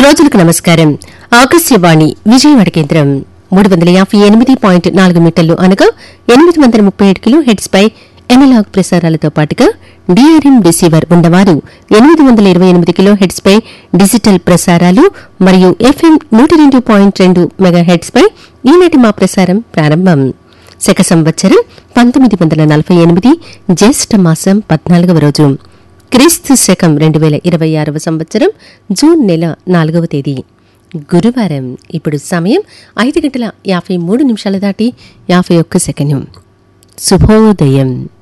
శ్రోతలకు నమస్కారం ఆకాశవాణి విజయవాడ కేంద్రం మూడు వందల యాభై ఎనిమిది పాయింట్ నాలుగు మీటర్లు అనగా ఎనిమిది వందల ముప్పై ఏడు కిలో హెడ్స్ పై ఎనలాగ్ ప్రసారాలతో పాటుగా డిఆర్ఎం రిసీవర్ ఉన్నవారు ఎనిమిది వందల ఇరవై ఎనిమిది కిలో హెడ్స్ పై డిజిటల్ ప్రసారాలు మరియు ఎఫ్ఎం నూట రెండు పాయింట్ రెండు మెగా హెడ్స్ పై ఈనాటి మా ప్రసారం ప్రారంభం శక సంవత్సరం పంతొమ్మిది వందల నలభై ఎనిమిది జ్యేష్ఠ మాసం పద్నాలుగవ రోజు క్రీస్తు శకం రెండు వేల ఇరవై ఆరవ సంవత్సరం జూన్ నెల నాలుగవ తేదీ గురువారం ఇప్పుడు సమయం ఐదు గంటల యాభై మూడు నిమిషాలు దాటి యాభై ఒక్క సెకండ్ శుభోదయం